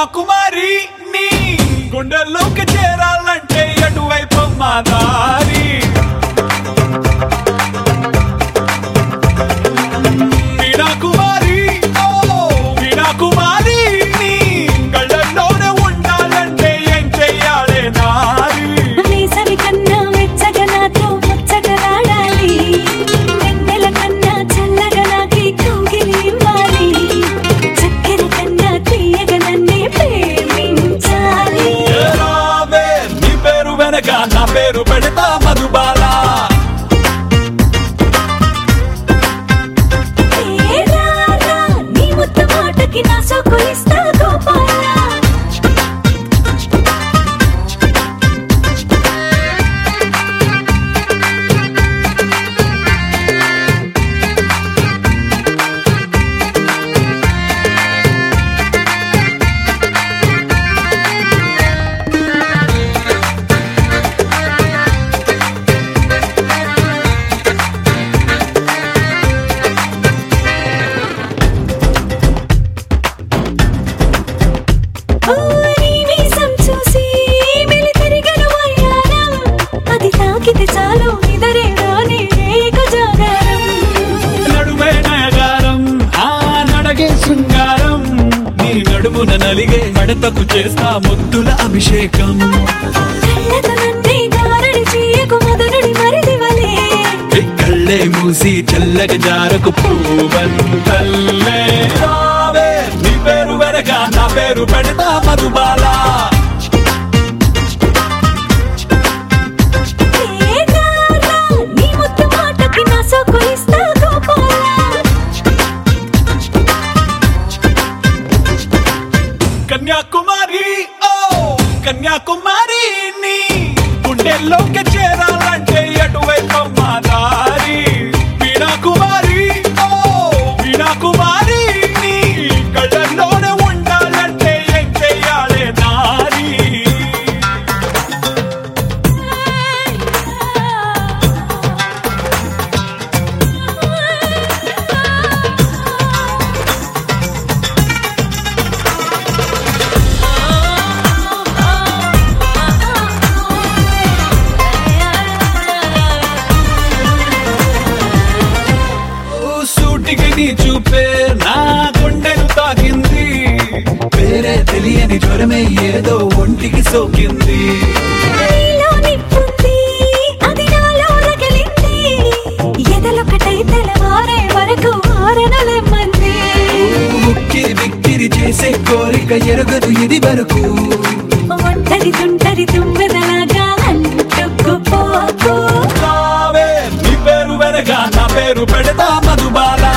కన్యాకుమారి నీ గుండెల్లోకి చేరాలంటే ఎటువైపు మా దారి వీణాకుమారి ఓ వీణాకుమారి నీ కళ్ళల్లోనే ఉండాలంటే ఏం చెయ్యాలే నారి వేసవి కన్నా వెచ్చగా నాతో ముచ్చటలాడాలి వెన్నెల కన్నా చల్లగా నాకి కౌగిలి ఇవ్వాలి చక్కెర కన్నా తీయగా నన్నే ప్రేమించాలి రావే నీ పేరు వెనక నా పేరు పెడతా మధుబాల ఏ రారా, నీ ముద్దు మాటకి నా సోకు ఇస్తా గోపాల ఓ, నీ మీసం చూసి మెలితిరిగెను వయ్యారం. అది తాకితే చాలు నిదరే రాని రేగు జాగారం నడుమే నయగారం ఆ నడగే శృంగారం నీ నడుమున నలిగే మడతకు చేస్తా ముద్దుల అభిషేకం కళ్ళతో నన్నే గారడి చేయకు మదనుడి మరిదివలే ఈ కళ్ళే మూసి చల్లగ జారకు పూవంతల్లే రావే నీ పేరు వెనక నా పేరు పెడతా మధుబాల ఏ రారా, నీ ముద్దు మాటకి నా సోకు ఇస్తా గోపాల కన్యాకుమారి ఓ కన్యాకుమారి నీ గుండెల్లోకి చేరాలంటే ఎటువైపు మా దారి వీణాకుమారి ఓ వీణాకుమారి నీ కళ్ళల్లోనే ఉండాలంటే ఏం చెయ్యాలే నారి ఓ సూటికి నీ చూపే నా గుండెను తాకింది వేరే తెలియని జ్వరమే ఏదో ఒంటికి సోకింది నీలో నిప్పుంది, అది నాలో రగిలింది. ఎదలొకటై తెల్లవారే వరకు ఆరనలెమ్మంది. ఉక్కిరి బిక్కిరి చేసే కోరిక ఎరగదు ఇది వరకు ఒంటరి తుంటరి తుమ్మెదలాగా అంటుకుపోకు. రావే నీ పేరు వెనక నా పేరు పెడతా మధుబాల